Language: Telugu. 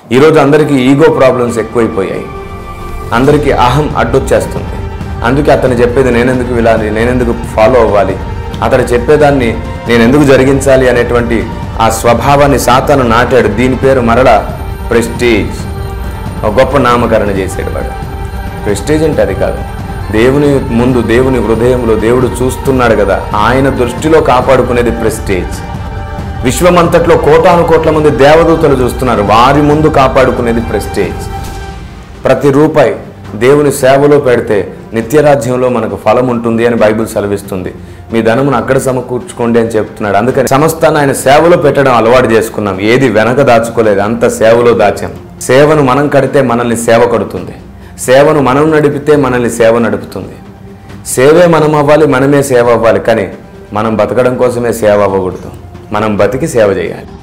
ఈరోజు అందరికీ ఈగో ప్రాబ్లమ్స్ ఎక్కువైపోయాయి అందరికీ అహం అడ్డొచ్చేస్తుంది అందుకే అతను చెప్పేది నేనెందుకు వినాలి నేనెందుకు ఫాలో అవ్వాలి అతను చెప్పేదాన్ని నేను ఎందుకు జరిగించాలి అనేటువంటి ఆ స్వభావాన్ని సాతాను నాటాడు దీని పేరు మరల ప్రెస్టీజ్ ఒక గొప్ప నామకరణ చేసాడు వాడు ప్రెస్టీజ్ అంటే అది కాదు దేవుని ముందు దేవుని హృదయంలో దేవుడు చూస్తున్నాడు కదా ఆయన దృష్టిలో కాపాడుకునేది ప్రెస్టేజ్ విశ్వమంతట్లో కోటాను కోట్ల మంది దేవదూతలు చూస్తున్నారు వారి ముందు కాపాడుకునేది ప్రెస్టేజ్ ప్రతి రూపాయి దేవుని సేవలో పెడితే నిత్యరాజ్యంలో మనకు ఫలం ఉంటుంది అని బైబిల్ సెలవిస్తుంది మీ ధనమును అక్కడ సమకూర్చుకోండి అని చెప్తున్నాడు అందుకని సమస్తాన్ని ఆయన సేవలో పెట్టడం అలవాటు చేసుకున్నాం ఏది వెనక దాచుకోలేదు అంత సేవలో దాచాం సేవను మనం కడితే మనల్ని సేవ కడుతుంది సేవను మనం నడిపితే మనల్ని సేవ నడుపుతుంది సేవే మనం అవ్వాలి మనమే సేవ అవ్వాలి కానీ మనం బతకడం కోసమే సేవ అవ్వకూడదు మనం బతికి సేవ చేయాలి